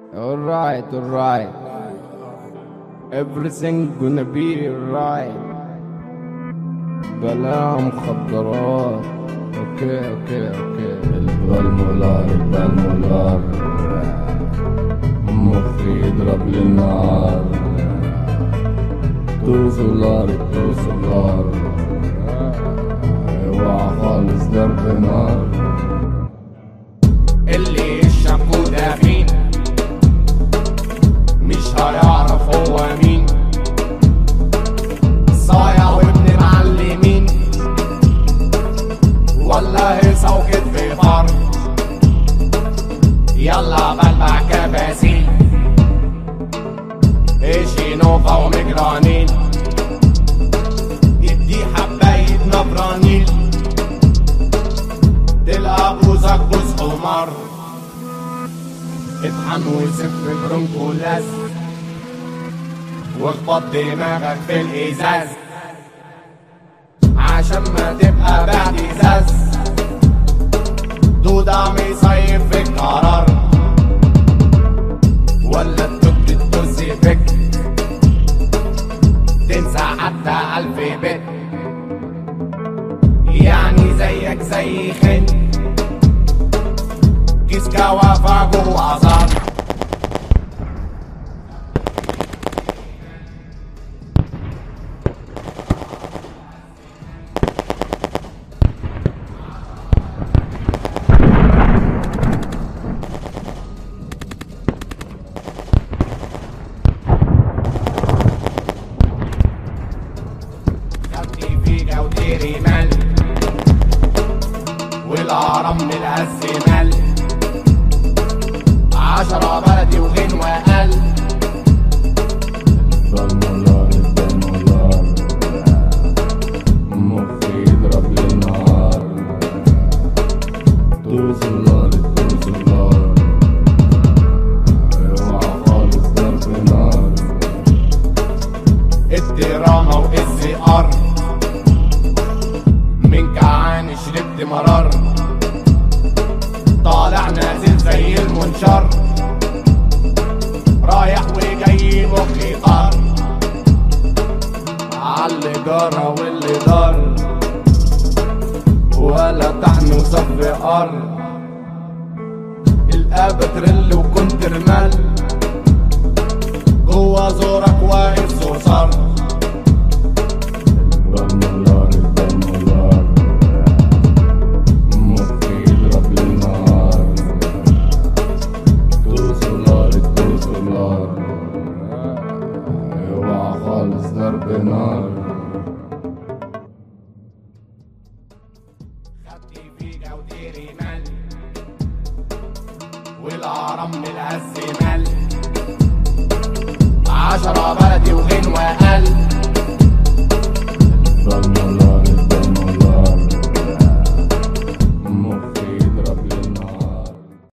Alright, alright. Everything gonna be alright. بلا مخدرات. اوكي اوكي اوكي. البلمولار البلمولار مخي يضرب للنار توصلار توصلار اوعى خالص ضرب نار اللي يشرب دافين مش هيعرف هو مين صايع وابن معلمين ولا هيصة وكتف فار يلا بلبع كباسين ايشي نوفا ومجرانين يدي حباية نبرانيل تلقى بوزك بوز حمار اطحن وسف برونكولاس واخبط دماغك في الازاز عشان ما تبقى بعد ازاز دودة مصيف في القرار ولا التوك التوزي فيك تنسى حتى ألف بيت يعني زيك زي خن كيس كوافة جوه عصار خدتي في جوديري مال والهرم من الهز مال عشرة بلدي وغين وقال البلمولار البلمولار مخي يضرب للنار توصلار توصلار اوعى خالص ضرب نار الدراما وإز ار من جعان شربت مرار طالع نازل زي المنشار رايح وجاي مخي طار عاللي جرى واللي دار ولا طحن وصف ار الابتريل وكنت رمال جوا زورك واقف صرصار البلمولار البلمولار مخي يضرب للنار توصلار توصلار اوعى خالص ضرب نار خدتي في جوديري مال والهرم من الهز مال عشرة بلدي وغين وقال